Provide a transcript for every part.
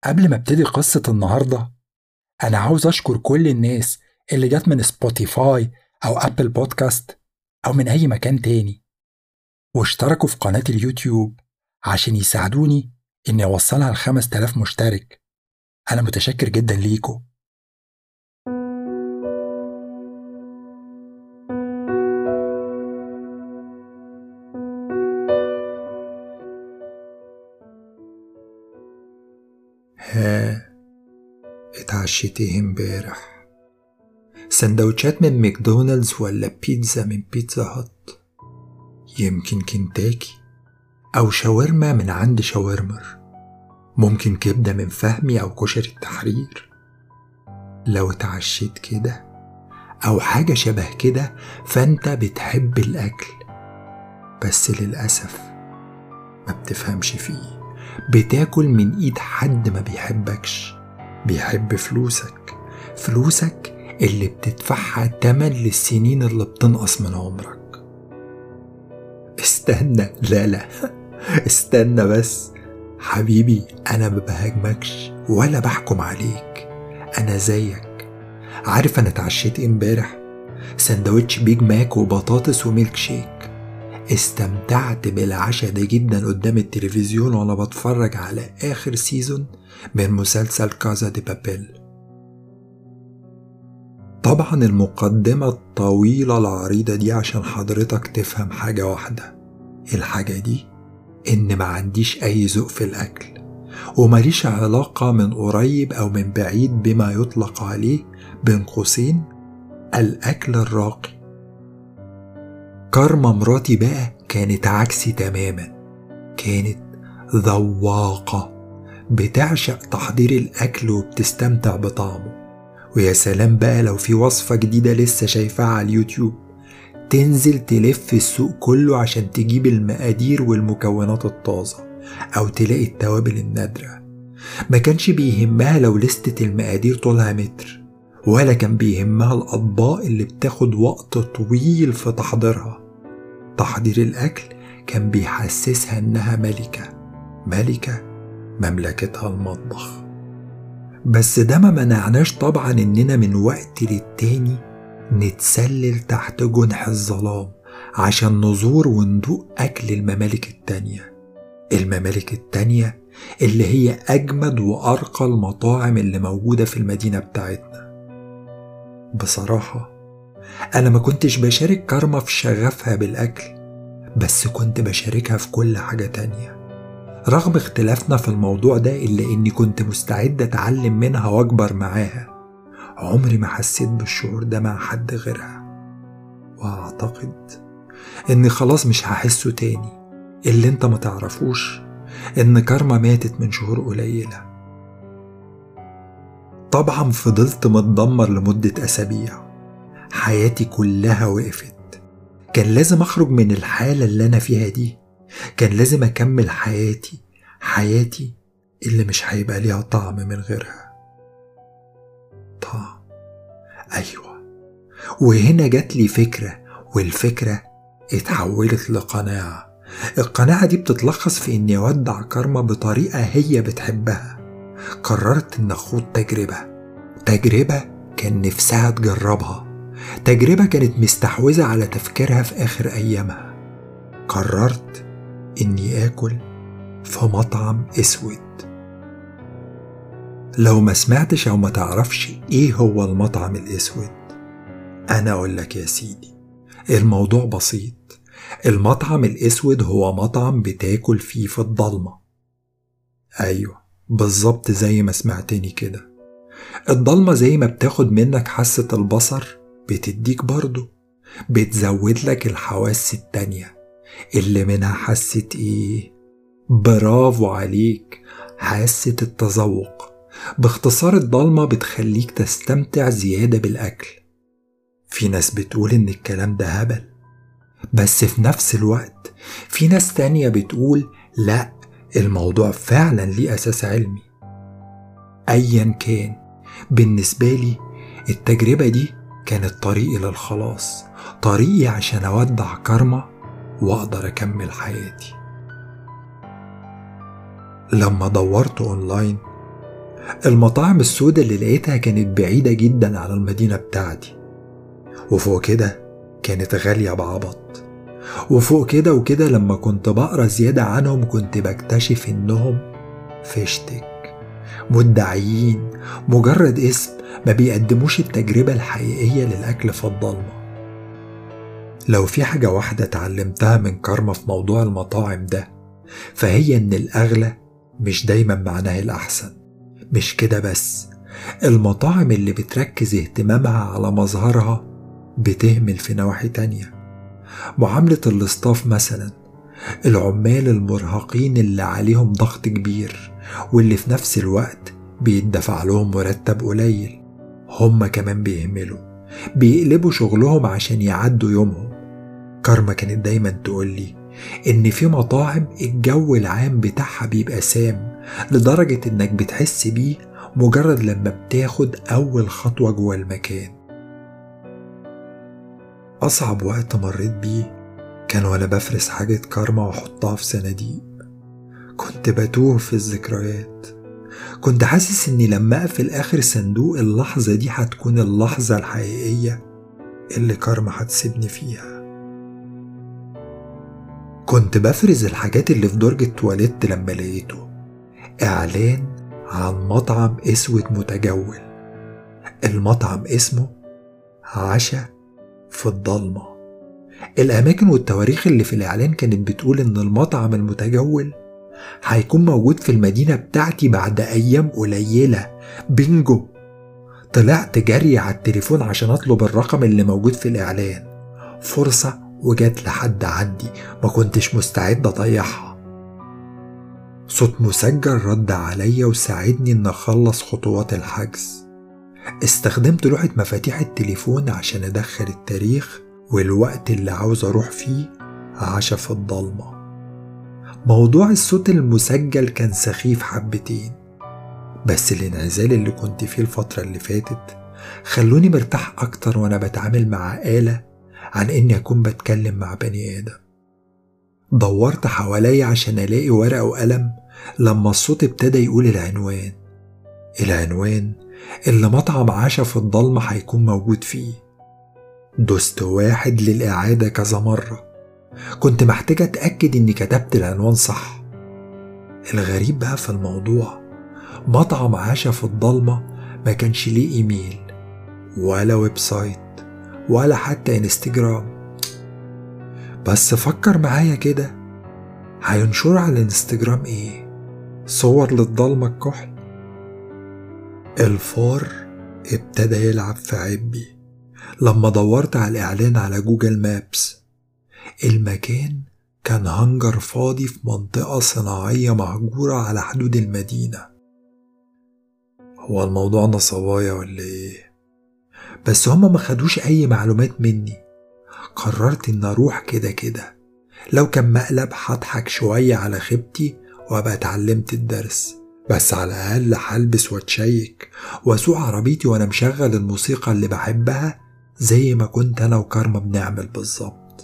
قبل ما ابتدي قصة النهاردة أنا عاوز أشكر كل الناس اللي جت من سبوتيفاي أو أبل بودكاست أو من أي مكان تاني واشتركوا في قناة اليوتيوب عشان يساعدوني إني أوصلها لخمس تلاف مشترك أنا متشكر جدا ليكم ها اتعشيت ايه امبارح سندوتشات من ماكدونالدز ولا بيتزا من بيتزا هات يمكن كنتاكي أو شاورما من عند شاورمر ممكن كبدة من فهمي أو كشري التحرير لو اتعشيت كده أو حاجة شبه كده فأنت بتحب الأكل بس للأسف ما بتفهمش فيه بتاكل من ايد حد ما بيحبكش بيحب فلوسك فلوسك اللي بتدفعها تمن للسنين اللي بتنقص من عمرك استنى لا لا استنى بس حبيبي انا ما بهاجمكش ولا بحكم عليك انا زيك عارف انا اتعشيت امبارح سندوتش بيج ماك وبطاطس وميلك شيك استمتعت بالعشاء ده جدا قدام التلفزيون وانا بتفرج على اخر سيزون من مسلسل كازا دي بابيل طبعا المقدمة الطويلة العريضة دي عشان حضرتك تفهم حاجة واحدة الحاجة دي إن ما عنديش أي ذوق في الأكل ومليش علاقة من قريب أو من بعيد بما يطلق عليه بين قوسين الأكل الراقي كارما مراتي بقى كانت عكسي تماما كانت ذواقة بتعشق تحضير الأكل وبتستمتع بطعمه ويا سلام بقى لو في وصفة جديدة لسه شايفاها على اليوتيوب تنزل تلف السوق كله عشان تجيب المقادير والمكونات الطازة أو تلاقي التوابل النادرة ما كانش بيهمها لو لستة المقادير طولها متر ولا كان بيهمها الأطباق اللي بتاخد وقت طويل في تحضيرها تحضير الأكل كان بيحسسها إنها ملكة ملكة مملكتها المطبخ بس ده ما منعناش طبعا إننا من وقت للتاني نتسلل تحت جنح الظلام عشان نزور وندوق أكل الممالك التانية الممالك التانية اللي هي أجمد وأرقى المطاعم اللي موجودة في المدينة بتاعتنا بصراحة أنا ما كنتش بشارك كارما في شغفها بالأكل بس كنت بشاركها في كل حاجة تانية رغم اختلافنا في الموضوع ده إلا إني كنت مستعد أتعلم منها وأكبر معاها عمري ما حسيت بالشعور ده مع حد غيرها وأعتقد إني خلاص مش هحسه تاني اللي انت ما تعرفوش إن كارما ماتت من شهور قليلة طبعا فضلت متدمر لمدة أسابيع حياتي كلها وقفت كان لازم أخرج من الحالة اللي أنا فيها دي كان لازم أكمل حياتي حياتي اللي مش هيبقى ليها طعم من غيرها طعم أيوة وهنا جات لي فكرة والفكرة اتحولت لقناعة القناعة دي بتتلخص في إني أودع كارما بطريقة هي بتحبها قررت إن أخوض تجربة تجربة كان نفسها تجربها تجربة كانت مستحوذة على تفكيرها في آخر أيامها قررت إني آكل في مطعم أسود لو ما سمعتش أو ما تعرفش إيه هو المطعم الأسود أنا أقول لك يا سيدي الموضوع بسيط المطعم الأسود هو مطعم بتاكل فيه في الضلمة أيوة بالظبط زي ما سمعتني كده الضلمة زي ما بتاخد منك حاسة البصر بتديك برضه بتزود لك الحواس التانية اللي منها حاسة ايه برافو عليك حاسة التذوق باختصار الضلمة بتخليك تستمتع زيادة بالأكل في ناس بتقول إن الكلام ده هبل بس في نفس الوقت في ناس تانية بتقول لأ الموضوع فعلا ليه أساس علمي أيا كان بالنسبة لي التجربة دي كانت طريقي للخلاص طريقي عشان أودع كارما وأقدر أكمل حياتي لما دورت أونلاين المطاعم السوداء اللي لقيتها كانت بعيدة جدا عن المدينة بتاعتي وفوق كده كانت غالية بعبط وفوق كده وكده لما كنت بقرا زيادة عنهم كنت بكتشف إنهم فيشتك مدعيين مجرد اسم ما بيقدموش التجربة الحقيقية للأكل في الضلمة لو في حاجة واحدة اتعلمتها من كارما في موضوع المطاعم ده فهي إن الأغلى مش دايما معناه الأحسن مش كده بس المطاعم اللي بتركز اهتمامها على مظهرها بتهمل في نواحي تانية معاملة الاستاف مثلا العمال المرهقين اللي عليهم ضغط كبير واللي في نفس الوقت بيدفع لهم مرتب قليل هما كمان بيهملوا بيقلبوا شغلهم عشان يعدوا يومهم كارما كانت دايما تقولي إن في مطاعم الجو العام بتاعها بيبقى سام لدرجة إنك بتحس بيه مجرد لما بتاخد أول خطوة جوه المكان أصعب وقت مريت بيه كان وأنا بفرس حاجة كارما وأحطها في صناديق كنت بتوه في الذكريات كنت حاسس إني لما أقفل آخر صندوق اللحظة دي هتكون اللحظة الحقيقية اللي كارما هتسيبني فيها كنت بفرز الحاجات اللي في درج التواليت لما لقيته إعلان عن مطعم أسود متجول المطعم اسمه عشا في الضلمة الأماكن والتواريخ اللي في الإعلان كانت بتقول إن المطعم المتجول هيكون موجود في المدينة بتاعتي بعد أيام قليلة بينجو طلعت جري على التليفون عشان أطلب الرقم اللي موجود في الإعلان فرصة وجات لحد عندي ما كنتش مستعد أضيعها صوت مسجل رد عليا وساعدني إن أخلص خطوات الحجز استخدمت لوحة مفاتيح التليفون عشان أدخل التاريخ والوقت اللي عاوز أروح فيه عشا في الضلمة موضوع الصوت المسجل كان سخيف حبتين بس الانعزال اللي كنت فيه الفترة اللي فاتت خلوني مرتاح أكتر وأنا بتعامل مع آلة عن إني أكون بتكلم مع بني آدم دورت حواليا عشان ألاقي ورقة وقلم لما الصوت ابتدى يقول العنوان العنوان اللي مطعم عشا في الضلمة هيكون موجود فيه دوست واحد للإعادة كذا مرة كنت محتاج أتأكد إني كتبت العنوان صح الغريب بقى في الموضوع مطعم عشا في الضلمة ما كانش ليه إيميل ولا ويب سايت ولا حتى انستجرام بس فكر معايا كده هينشر على الانستجرام ايه صور للضلمة الكحل الفار ابتدى يلعب في عبي لما دورت على الإعلان على جوجل مابس المكان كان هنجر فاضي في منطقة صناعية مهجورة على حدود المدينة هو الموضوع نصبايا ولا ايه بس هما ما خدوش اي معلومات مني قررت ان اروح كده كده لو كان مقلب هضحك شوية على خيبتي وابقى اتعلمت الدرس بس على الأقل هلبس واتشيك واسوق عربيتي وانا مشغل الموسيقى اللي بحبها زي ما كنت انا وكارما بنعمل بالظبط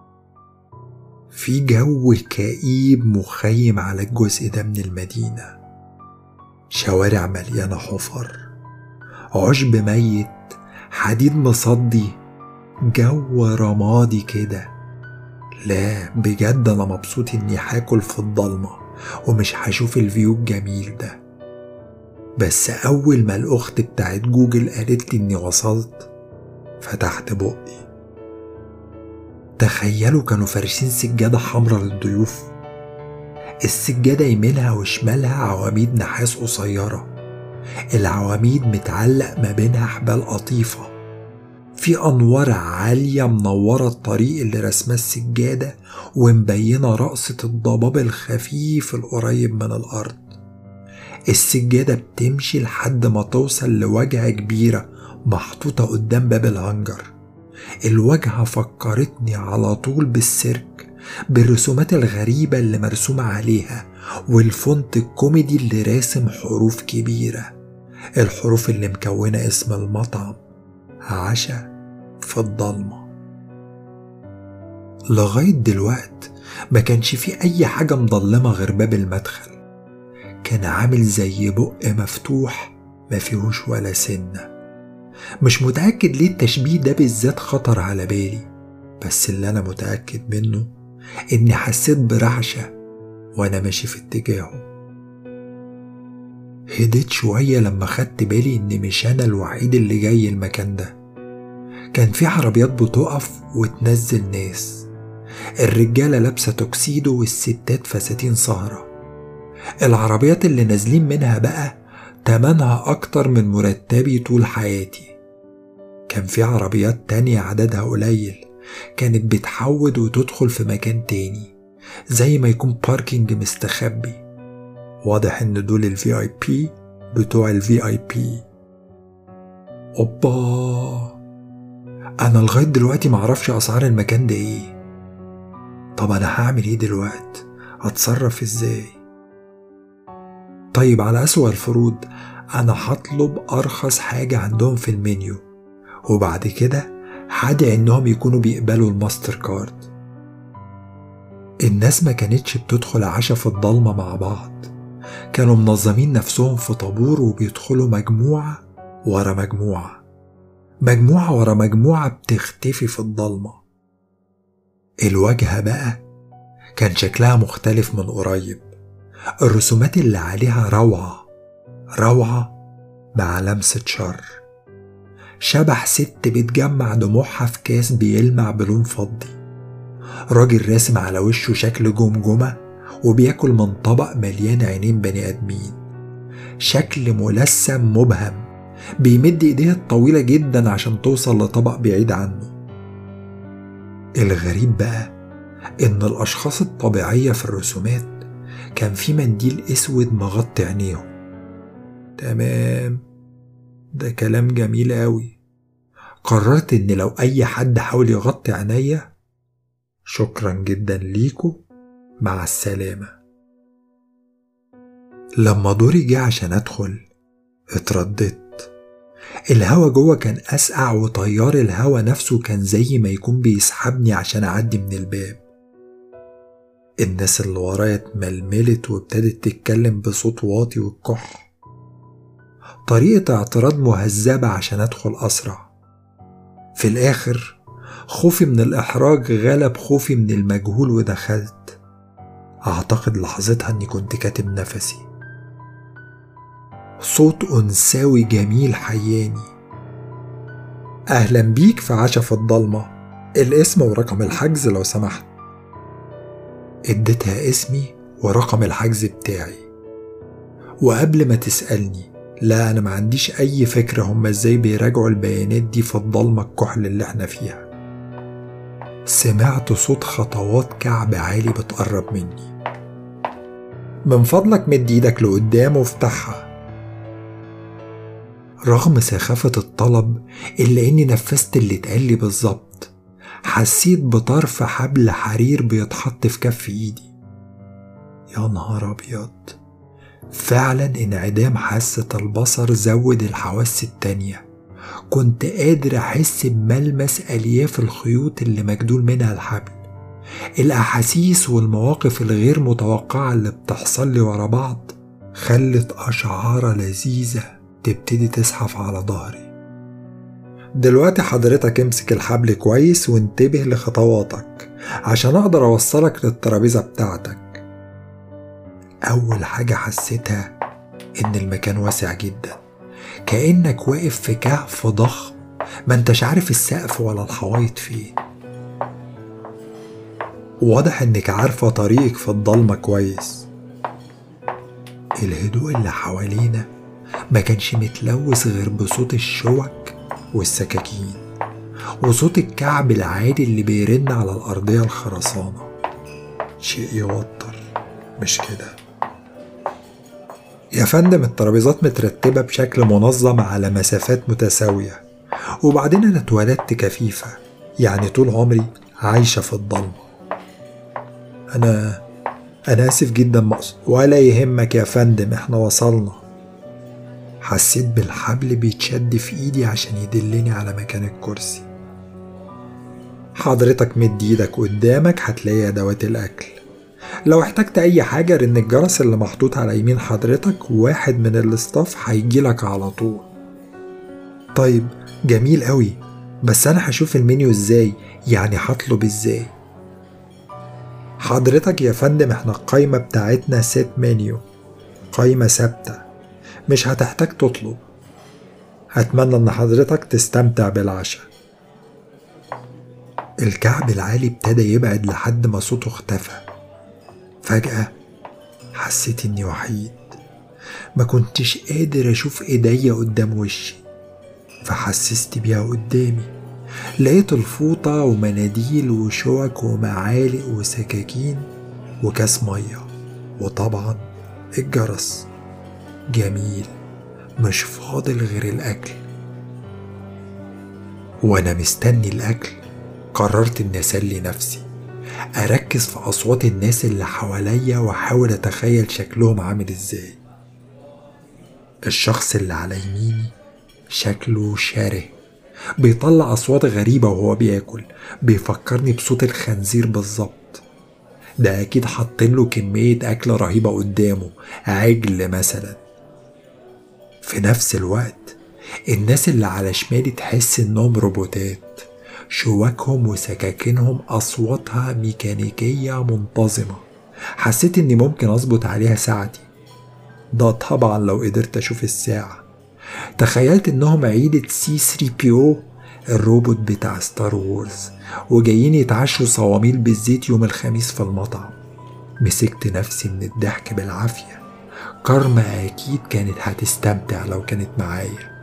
في جو كئيب مخيم على الجزء ده من المدينة شوارع مليانة حفر عشب ميت حديد مصدي جو رمادي كده لا بجد انا مبسوط اني هاكل في الضلمة ومش هشوف الفيو الجميل ده بس اول ما الاخت بتاعت جوجل قالت لي اني وصلت فتحت بقي تخيلوا كانوا فارشين سجادة حمراء للضيوف السجادة يمينها وشمالها عواميد نحاس قصيرة العواميد متعلق ما بينها حبال قطيفة في أنوار عالية منورة الطريق اللي رسماه السجادة ومبينة رقصة الضباب الخفيف القريب من الأرض السجادة بتمشي لحد ما توصل لواجهة كبيرة محطوطة قدام باب الهنجر الواجهة فكرتني على طول بالسيرك بالرسومات الغريبة اللي مرسومة عليها والفونت الكوميدي اللي راسم حروف كبيرة الحروف اللي مكونة اسم المطعم عشا في الضلمة لغاية دلوقت ما كانش في أي حاجة مضلمة غير باب المدخل كان عامل زي بق مفتوح ما فيهوش ولا سنة مش متأكد ليه التشبيه ده بالذات خطر على بالي بس اللي أنا متأكد منه إني حسيت برعشة وأنا ماشي في اتجاهه هديت شوية لما خدت بالي إن مش أنا الوحيد اللي جاي المكان ده كان في عربيات بتقف وتنزل ناس الرجالة لابسة توكسيدو والستات فساتين سهرة العربيات اللي نازلين منها بقى تمنها أكتر من مرتبي طول حياتي كان في عربيات تانية عددها قليل كانت بتحود وتدخل في مكان تاني زي ما يكون باركينج مستخبي واضح ان دول الفي اي بي بتوع الفي اي بي اوبا انا لغايه دلوقتي معرفش اسعار المكان ده ايه طب انا هعمل ايه دلوقت اتصرف ازاي طيب على اسوأ الفروض انا هطلب ارخص حاجه عندهم في المنيو وبعد كده هدعي انهم يكونوا بيقبلوا الماستر كارد الناس ما كانتش بتدخل عشاء في الضلمه مع بعض كانوا منظمين نفسهم في طابور وبيدخلوا مجموعه ورا مجموعه مجموعه ورا مجموعه بتختفي في الضلمه الواجهه بقى كان شكلها مختلف من قريب الرسومات اللي عليها روعه روعه مع لمسه شر شبح ست بتجمع دموعها في كاس بيلمع بلون فضي راجل راسم على وشه شكل جمجمة وبياكل من طبق مليان عينين بني آدمين شكل ملثم مبهم بيمد ايديه الطويلة جدا عشان توصل لطبق بعيد عنه الغريب بقى إن الأشخاص الطبيعية في الرسومات كان في منديل أسود مغطي عينيهم تمام ده كلام جميل أوي قررت إن لو أي حد حاول يغطي عينيا شكرا جدا ليكو مع السلامة لما دوري جه عشان أدخل اترددت الهوا جوه كان أسقع وطيار الهوا نفسه كان زي ما يكون بيسحبني عشان أعدي من الباب الناس اللي ورايا اتململت وابتدت تتكلم بصوت واطي والكح طريقة اعتراض مهذبة عشان أدخل أسرع في الآخر خوفي من الإحراج غلب خوفي من المجهول ودخلت أعتقد لحظتها إني كنت كاتم نفسي صوت أنثوي جميل حياني أهلا بيك في عشا في الضلمة الاسم ورقم الحجز لو سمحت اديتها اسمي ورقم الحجز بتاعي وقبل ما تسألني لا أنا ما عنديش أي فكرة هما إزاي بيراجعوا البيانات دي في الضلمة الكحل اللي احنا فيها سمعت صوت خطوات كعب عالي بتقرب مني من فضلك مد ايدك لقدام وافتحها رغم سخافة الطلب إلا إني نفذت اللي اتقال لي بالظبط حسيت بطرف حبل حرير بيتحط في كف إيدي يا نهار أبيض فعلا انعدام حاسة البصر زود الحواس التانية كنت قادر أحس بملمس ألياف الخيوط اللي مجدول منها الحبل الأحاسيس والمواقف الغير متوقعة اللي بتحصل لي ورا بعض خلت أشعار لذيذة تبتدي تزحف على ظهري دلوقتي حضرتك امسك الحبل كويس وانتبه لخطواتك عشان اقدر اوصلك للترابيزة بتاعتك أول حاجة حسيتها إن المكان واسع جدا كأنك واقف في كهف ضخم ما انتش عارف السقف ولا الحوايط فين واضح انك عارفة طريقك في الضلمة كويس الهدوء اللي حوالينا ما كانش متلوث غير بصوت الشوك والسكاكين وصوت الكعب العالي اللي بيرن على الأرضية الخرسانة شيء يوتر مش كده يا فندم الترابيزات مترتبة بشكل منظم على مسافات متساوية وبعدين أنا اتولدت كفيفة يعني طول عمري عايشة في الضلمة أنا أنا آسف جدا مقصود ولا يهمك يا فندم إحنا وصلنا حسيت بالحبل بيتشد في إيدي عشان يدلني على مكان الكرسي حضرتك مد إيدك قدامك هتلاقي أدوات الأكل لو احتجت اي حاجة رن الجرس اللي محطوط على يمين حضرتك وواحد من الاستاف هيجيلك على طول طيب جميل قوي بس انا هشوف المنيو ازاي يعني هطلب ازاي حضرتك يا فندم احنا القايمة بتاعتنا سيت منيو قايمة ثابتة مش هتحتاج تطلب أتمنى إن حضرتك تستمتع بالعشاء الكعب العالي ابتدى يبعد لحد ما صوته اختفى فجأة حسيت إني وحيد ما كنتش قادر أشوف إيديا قدام وشي فحسست بيها قدامي لقيت الفوطة ومناديل وشوك ومعالق وسكاكين وكاس مية وطبعا الجرس جميل مش فاضل غير الأكل وأنا مستني الأكل قررت إني أسلي نفسي أركز في أصوات الناس اللي حواليا وأحاول أتخيل شكلهم عامل إزاي الشخص اللي على يميني شكله شره بيطلع أصوات غريبة وهو بياكل بيفكرني بصوت الخنزير بالظبط ده أكيد حاطين له كمية أكل رهيبة قدامه عجل مثلا في نفس الوقت الناس اللي على شمالي تحس إنهم روبوتات شواكهم وسكاكينهم أصواتها ميكانيكية منتظمة حسيت إني ممكن أظبط عليها ساعتي ده طبعا لو قدرت أشوف الساعة تخيلت إنهم عيلة سي 3 بي او الروبوت بتاع ستار وورز وجايين يتعشوا صواميل بالزيت يوم الخميس في المطعم مسكت نفسي من الضحك بالعافية كارما أكيد كانت هتستمتع لو كانت معايا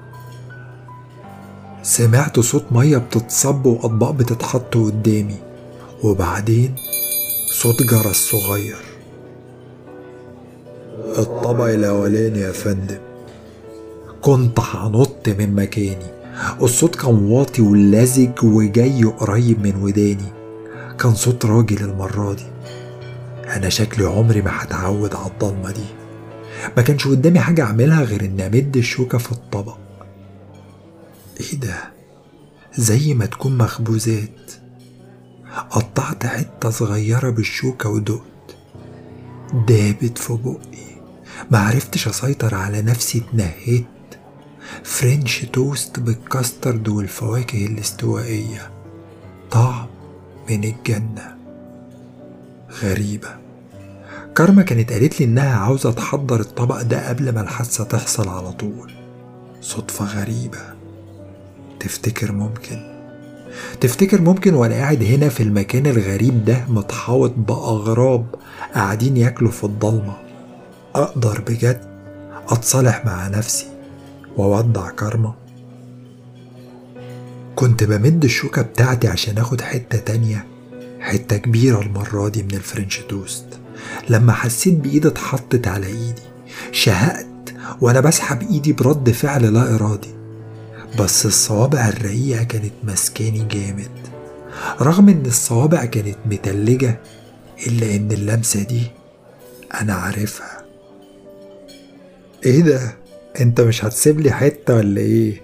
سمعت صوت مية بتتصب وأطباق بتتحط قدامي وبعدين صوت جرس صغير الطبق الأولاني يا فندم كنت هنط من مكاني الصوت كان واطي ولزج وجاي قريب من وداني كان صوت راجل المرة دي أنا شكلي عمري ما هتعود على الضلمة دي ما كانش قدامي حاجة أعملها غير إني أمد الشوكة في الطبق إيه ده؟ زي ما تكون مخبوزات قطعت حتة صغيرة بالشوكة ودقت دابت في بقي معرفتش أسيطر على نفسي اتنهيت فرنش توست بالكاسترد والفواكه الاستوائية طعم من الجنة غريبة كارما كانت قالت لي إنها عاوزة تحضر الطبق ده قبل ما الحادثة تحصل على طول صدفة غريبة تفتكر ممكن تفتكر ممكن وانا قاعد هنا في المكان الغريب ده متحوط بأغراب قاعدين ياكلوا في الضلمة أقدر بجد أتصالح مع نفسي وأودع كارما كنت بمد الشوكة بتاعتي عشان اخد حتة تانية حتة كبيرة المرة دي من الفرنش توست لما حسيت بإيدي اتحطت على إيدي شهقت وأنا بسحب إيدي برد فعل لا إرادي بس الصوابع الرقيقة كانت ماسكاني جامد رغم إن الصوابع كانت متلجة إلا إن اللمسة دي أنا عارفها إيه ده؟ أنت مش هتسيب لي حتة ولا إيه؟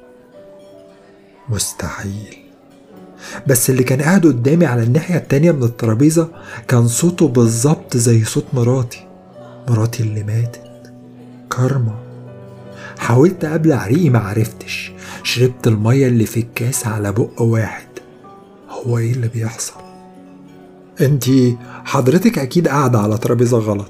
مستحيل بس اللي كان قاعد قدامي على الناحية التانية من الترابيزة كان صوته بالظبط زي صوت مراتي مراتي اللي ماتت كارما حاولت ابلع ريقي معرفتش شربت المية اللي في الكاس على بق واحد هو ايه اللي بيحصل انتي حضرتك اكيد قاعدة على ترابيزة غلط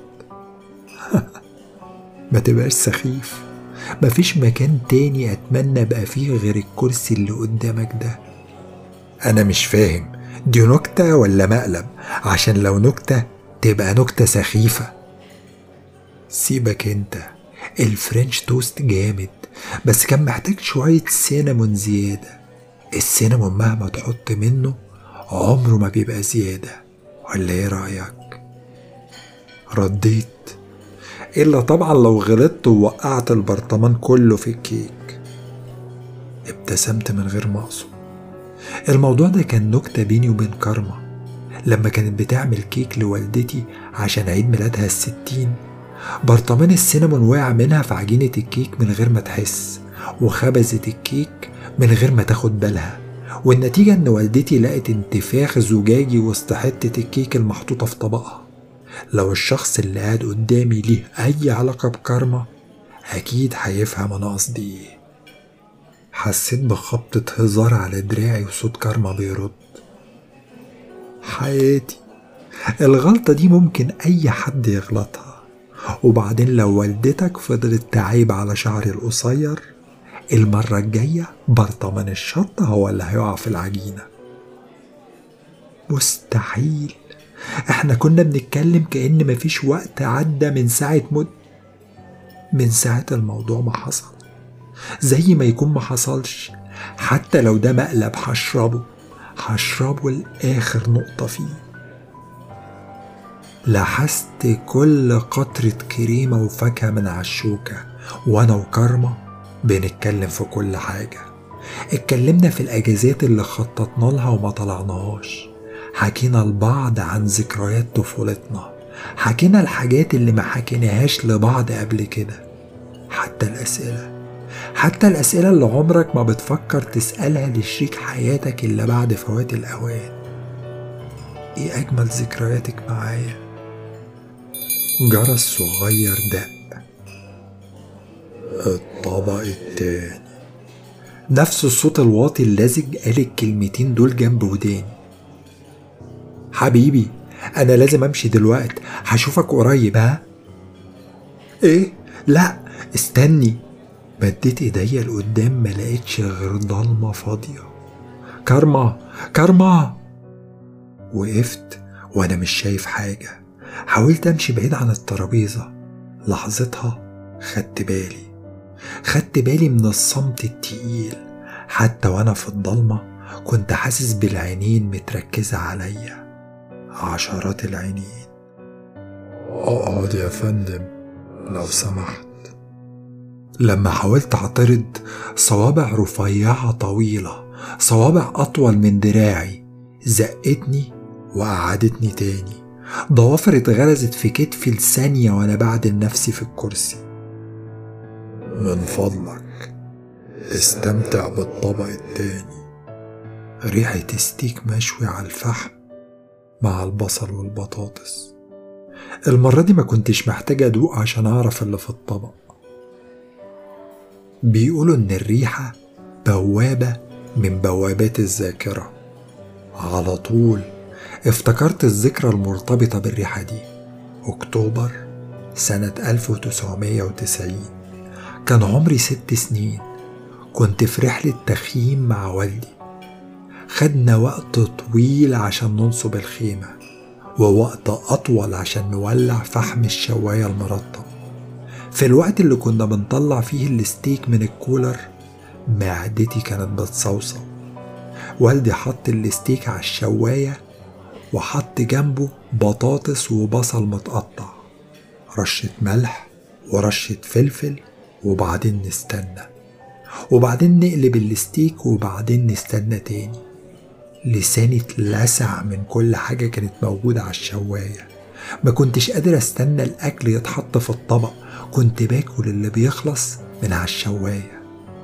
ما تبقاش سخيف مفيش مكان تاني اتمنى ابقى فيه غير الكرسي اللي قدامك ده انا مش فاهم دي نكتة ولا مقلب عشان لو نكتة تبقى نكتة سخيفة سيبك انت الفرنش توست جامد بس كان محتاج شوية سينامون زيادة السينامون مهما تحط منه عمره ما بيبقى زيادة ولا ايه رأيك؟ رديت إلا طبعا لو غلطت ووقعت البرطمان كله في الكيك ابتسمت من غير ما أقصد الموضوع ده كان نكتة بيني وبين كارما لما كانت بتعمل كيك لوالدتي عشان عيد ميلادها الستين برطمان السينامون وقع منها في عجينة الكيك من غير ما تحس وخبزت الكيك من غير ما تاخد بالها والنتيجة إن والدتي لقت انتفاخ زجاجي وسط حتة الكيك المحطوطة في طبقها لو الشخص اللي قاعد قدامي ليه أي علاقة بكارما أكيد هيفهم أنا قصدي إيه حسيت بخبطة هزار على دراعي وصوت كارما بيرد حياتي الغلطة دي ممكن أي حد يغلطها وبعدين لو والدتك فضلت تعيب على شعري القصير المرة الجاية برطمان الشطة هو اللي هيقع في العجينة مستحيل احنا كنا بنتكلم كأن مفيش وقت عدى من ساعة مد من ساعة الموضوع ما حصل زي ما يكون ما حصلش حتى لو ده مقلب هشربه هشربه لآخر نقطة فيه لاحظت كل قطرة كريمة وفاكهة من عالشوكة وأنا وكرمة بنتكلم في كل حاجة اتكلمنا في الأجازات اللي خططنا لها وما طلعناهاش حكينا لبعض عن ذكريات طفولتنا حكينا الحاجات اللي ما حكيناهاش لبعض قبل كده حتى الأسئلة حتى الأسئلة اللي عمرك ما بتفكر تسألها لشريك حياتك إلا بعد فوات الأوان إيه أجمل ذكرياتك معايا جرس صغير دق الطبق التاني نفس الصوت الواطي اللزج قال الكلمتين دول جنب وداني حبيبي انا لازم امشي دلوقت هشوفك قريب ها ايه لا استني مديت ايديا لقدام ما لقيتش غير ضلمه فاضيه كارما كارما وقفت وانا مش شايف حاجه حاولت امشي بعيد عن الترابيزه لحظتها خدت بالي خدت بالي من الصمت التقيل حتى وانا في الضلمه كنت حاسس بالعينين متركزه عليا عشرات العينين اقعد يا فندم لو سمحت لما حاولت اعترض صوابع رفيعة طويلة صوابع أطول من دراعي زقتني وقعدتني تاني ضوافر اتغرزت في كتفي لثانية وأنا بعدل نفسي في الكرسي من فضلك استمتع بالطبق التاني ريحة ستيك مشوي على الفحم مع البصل والبطاطس المرة دي ما كنتش محتاج أدوق عشان أعرف اللي في الطبق بيقولوا إن الريحة بوابة من بوابات الذاكرة على طول افتكرت الذكرى المرتبطة بالريحة دي أكتوبر سنة 1990 كان عمري ست سنين كنت في رحلة تخييم مع والدي خدنا وقت طويل عشان ننصب الخيمة ووقت أطول عشان نولع فحم الشواية المرطب في الوقت اللي كنا بنطلع فيه الستيك من الكولر معدتي كانت بتصوصو والدي حط الستيك على الشواية وحط جنبه بطاطس وبصل متقطع رشة ملح ورشة فلفل وبعدين نستنى وبعدين نقلب الستيك وبعدين نستنى تاني لساني اتلسع من كل حاجة كانت موجودة على الشواية ما كنتش قادر استنى الأكل يتحط في الطبق كنت باكل اللي بيخلص من على الشواية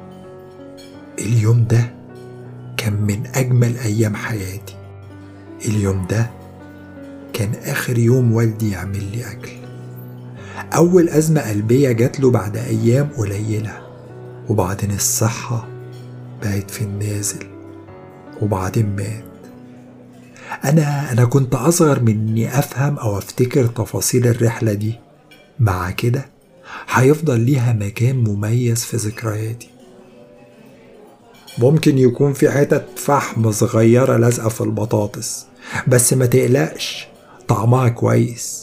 اليوم ده كان من أجمل أيام حياتي اليوم ده كان آخر يوم والدي يعمل لي أكل أول أزمة قلبية جات له بعد أيام قليلة وبعدين الصحة بقت في النازل وبعدين مات أنا أنا كنت أصغر من إني أفهم أو أفتكر تفاصيل الرحلة دي مع كده هيفضل ليها مكان مميز في ذكرياتي ممكن يكون في حتت فحم صغيرة لازقة في البطاطس بس ما تقلقش طعمها كويس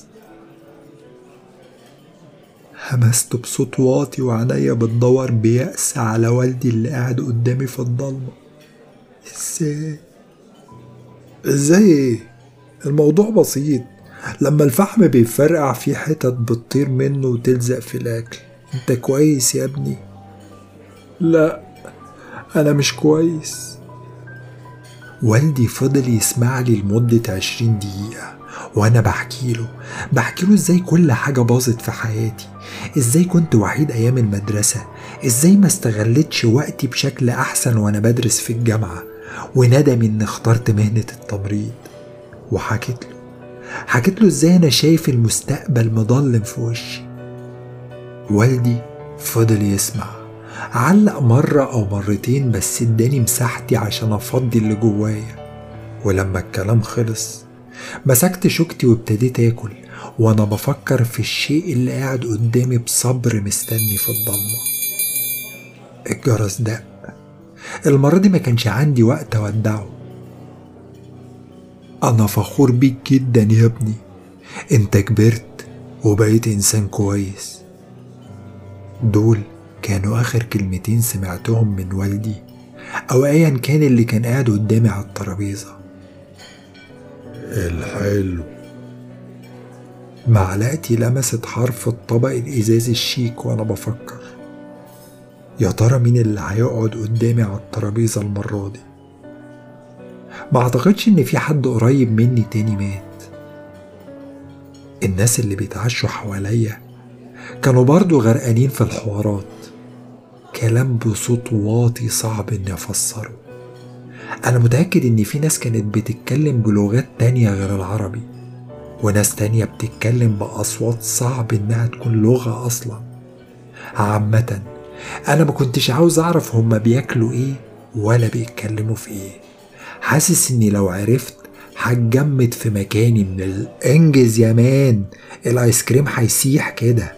همست بصوت واطي وعينيا بتدور بيأس على والدي اللي قاعد قدامي في الضلمة ازاي ازاي ايه الموضوع بسيط لما الفحم بيفرقع في حتت بتطير منه وتلزق في الاكل انت كويس يا ابني لا انا مش كويس والدي فضل يسمع لي لمدة عشرين دقيقة وأنا بحكي له بحكي له إزاي كل حاجة باظت في حياتي إزاي كنت وحيد أيام المدرسة إزاي ما استغلتش وقتي بشكل أحسن وأنا بدرس في الجامعة وندمي إني اخترت مهنة التمريض وحكيت له حكيت له ازاي انا شايف المستقبل مضلم في وشي والدي فضل يسمع علق مرة أو مرتين بس اداني مساحتي عشان أفضي اللي جوايا ولما الكلام خلص مسكت شوكتي وابتديت آكل وأنا بفكر في الشيء اللي قاعد قدامي بصبر مستني في الضلمة الجرس دق المرة دي ما كانش عندي وقت أودعه أنا فخور بيك جدا يا ابني أنت كبرت وبقيت إنسان كويس دول كانوا آخر كلمتين سمعتهم من والدي أو أيا كان اللي كان قاعد قدامي على الترابيزة الحلو معلقتي لمست حرف الطبق الإزاز الشيك وأنا بفكر يا ترى مين اللي هيقعد قدامي على الترابيزة المرة دي ما اعتقدش ان في حد قريب مني تاني مات الناس اللي بيتعشوا حواليا كانوا برضو غرقانين في الحوارات كلام بصوت واطي صعب اني افسره انا متأكد ان في ناس كانت بتتكلم بلغات تانية غير العربي وناس تانية بتتكلم بأصوات صعب انها تكون لغة اصلا عامة انا ما كنتش عاوز اعرف هما بياكلوا ايه ولا بيتكلموا في ايه حاسس اني لو عرفت هتجمد في مكاني من الانجز يا مان الايس كريم هيسيح كده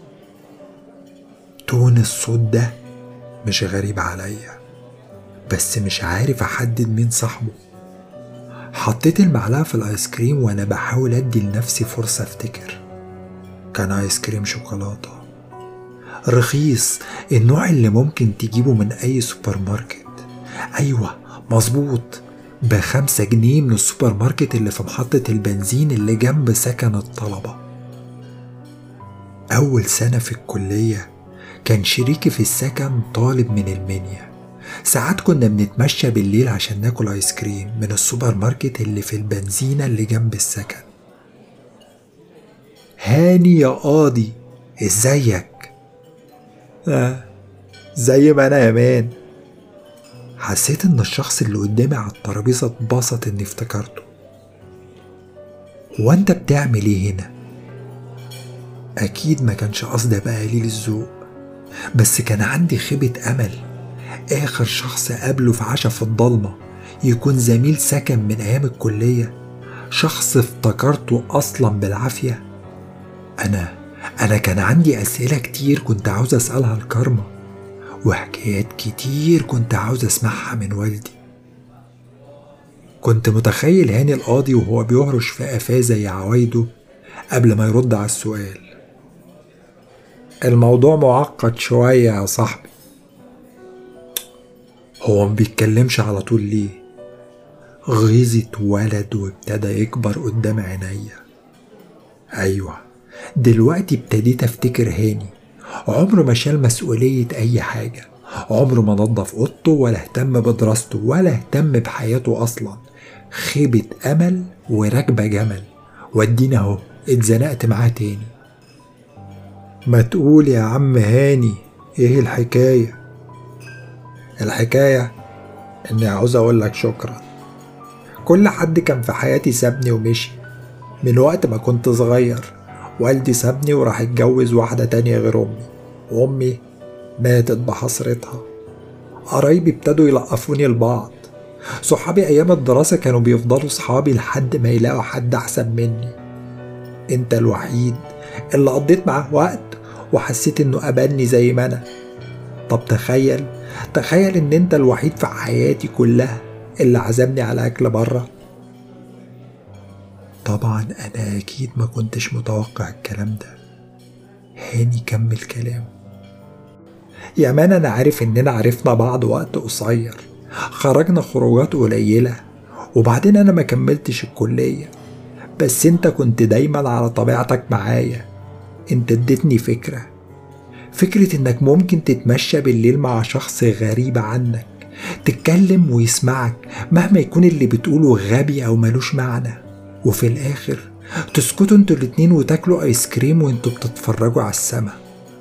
تون الصوت ده مش غريب عليا بس مش عارف احدد مين صاحبه حطيت المعلقة في الايس كريم وانا بحاول ادي لنفسي فرصة افتكر كان ايس كريم شوكولاتة رخيص النوع اللي ممكن تجيبه من اي سوبر ماركت ايوه مظبوط بخمسة جنيه من السوبر ماركت اللي في محطة البنزين اللي جنب سكن الطلبة أول سنة في الكلية كان شريكي في السكن طالب من المنيا ساعات كنا بنتمشى بالليل عشان ناكل آيس كريم من السوبر ماركت اللي في البنزينة اللي جنب السكن هاني يا قاضي ازيك آه زي ما انا يا مان حسيت ان الشخص اللي قدامي على الترابيزة اتبسط اني افتكرته هو انت بتعمل ايه هنا اكيد ما كانش قصدي ابقى قليل الذوق بس كان عندي خيبة امل اخر شخص اقابله في عشا في الضلمة يكون زميل سكن من ايام الكلية شخص افتكرته اصلا بالعافية انا انا كان عندي اسئلة كتير كنت عاوز اسألها لكارما وحكايات كتير كنت عاوز اسمعها من والدي كنت متخيل هاني القاضي وهو بيهرش في قفاه زي عوايده قبل ما يرد على السؤال الموضوع معقد شوية يا صاحبي هو ما بيتكلمش على طول ليه غيظة ولد وابتدى يكبر قدام عينيا أيوة دلوقتي ابتديت أفتكر هاني عمره ما شال مسؤولية أي حاجة عمره ما نظف أوضته ولا اهتم بدراسته ولا اهتم بحياته أصلا خيبة أمل وراكبة جمل ودينا أهو اتزنقت معاه تاني ما تقول يا عم هاني ايه الحكاية الحكاية اني عاوز اقول لك شكرا كل حد كان في حياتي سابني ومشي من وقت ما كنت صغير والدي سابني وراح اتجوز واحدة تانية غير أمي وأمي ماتت بحسرتها قرايبي ابتدوا يلقفوني لبعض صحابي أيام الدراسة كانوا بيفضلوا صحابي لحد ما يلاقوا حد أحسن مني أنت الوحيد اللي قضيت معاه وقت وحسيت إنه قبلني زي ما أنا طب تخيل تخيل إن أنت الوحيد في حياتي كلها اللي عزمني على أكل بره طبعا أنا أكيد ما كنتش متوقع الكلام ده هاني كمل كلامه يا مان أنا عارف إننا عرفنا بعض وقت قصير خرجنا خروجات قليلة وبعدين أنا ما كملتش الكلية بس أنت كنت دايما على طبيعتك معايا أنت اديتني فكرة فكرة إنك ممكن تتمشى بالليل مع شخص غريب عنك تتكلم ويسمعك مهما يكون اللي بتقوله غبي أو ملوش معنى وفي الآخر تسكتوا انتوا الاتنين وتاكلوا ايس كريم وانتوا بتتفرجوا على السما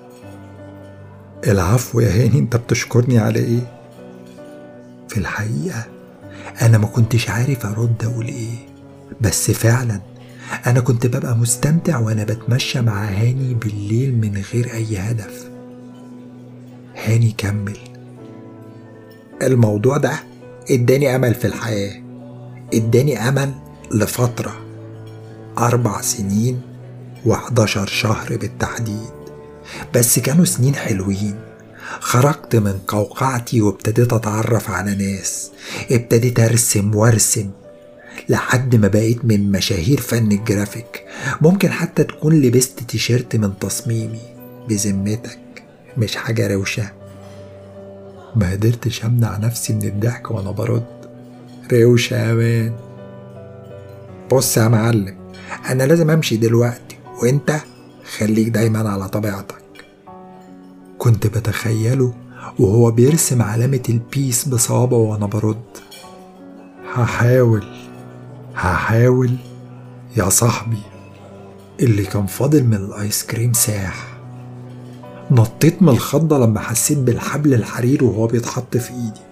العفو يا هاني انت بتشكرني على ايه في الحقيقة انا ما كنتش عارف ارد اقول ايه بس فعلا أنا كنت ببقى مستمتع وأنا بتمشى مع هاني بالليل من غير أي هدف هاني كمل الموضوع ده اداني أمل في الحياة اداني أمل لفترة أربع سنين وحداشر شهر بالتحديد بس كانوا سنين حلوين خرجت من قوقعتي وابتديت أتعرف على ناس ابتديت أرسم وأرسم لحد ما بقيت من مشاهير فن الجرافيك ممكن حتى تكون لبست تيشيرت من تصميمي بذمتك مش حاجة روشة ما قدرتش أمنع نفسي من الضحك وأنا برد روشة يا مان بص يا معلم أنا لازم أمشي دلوقتي وأنت خليك دايما على طبيعتك كنت بتخيله وهو بيرسم علامة البيس بصوابعه وأنا برد هحاول هحاول يا صاحبي اللي كان فاضل من الايس كريم ساح نطيت من الخضة لما حسيت بالحبل الحرير وهو بيتحط في ايدي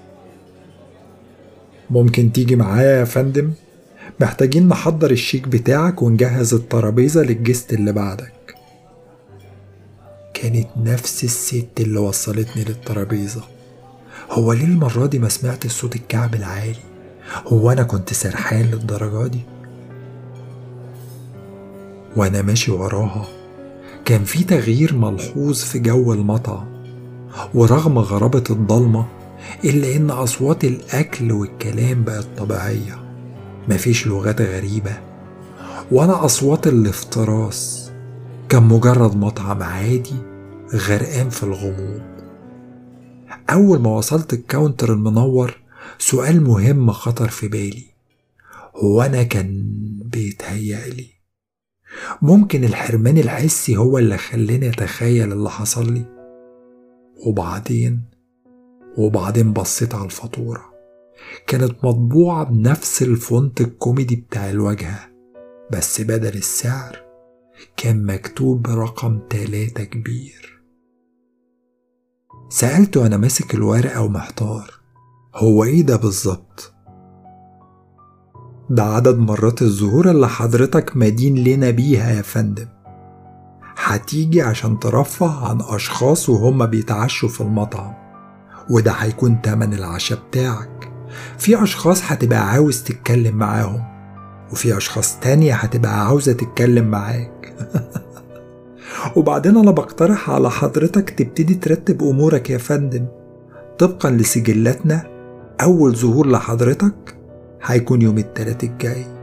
ممكن تيجي معايا يا فندم محتاجين نحضر الشيك بتاعك ونجهز الترابيزة للجست اللي بعدك كانت نفس الست اللي وصلتني للترابيزة هو ليه المرة دي ما سمعت صوت الكعب العالي هو أنا كنت سرحان للدرجة دي وأنا ماشي وراها كان في تغيير ملحوظ في جو المطعم ورغم غرابة الضلمة إلا إن أصوات الأكل والكلام بقت طبيعية مفيش لغات غريبة ولا أصوات الافتراس كان مجرد مطعم عادي غرقان في الغموض أول ما وصلت الكاونتر المنور سؤال مهم خطر في بالي هو أنا كان بيتهيألي ممكن الحرمان الحسي هو اللي خلاني أتخيل اللي حصل لي وبعدين وبعدين بصيت على الفاتورة كانت مطبوعة بنفس الفونت الكوميدي بتاع الواجهة بس بدل السعر كان مكتوب رقم تلاتة كبير سألته أنا ماسك الورقة ومحتار هو ايه ده بالظبط ده عدد مرات الظهور اللي حضرتك مدين لنا بيها يا فندم هتيجي عشان ترفه عن أشخاص وهم بيتعشوا في المطعم وده هيكون تمن العشاء بتاعك في أشخاص هتبقى عاوز تتكلم معاهم وفي أشخاص تانية هتبقى عاوزة تتكلم معاك وبعدين أنا بقترح على حضرتك تبتدي ترتب أمورك يا فندم طبقا لسجلاتنا أول ظهور لحضرتك هيكون يوم التلات الجاي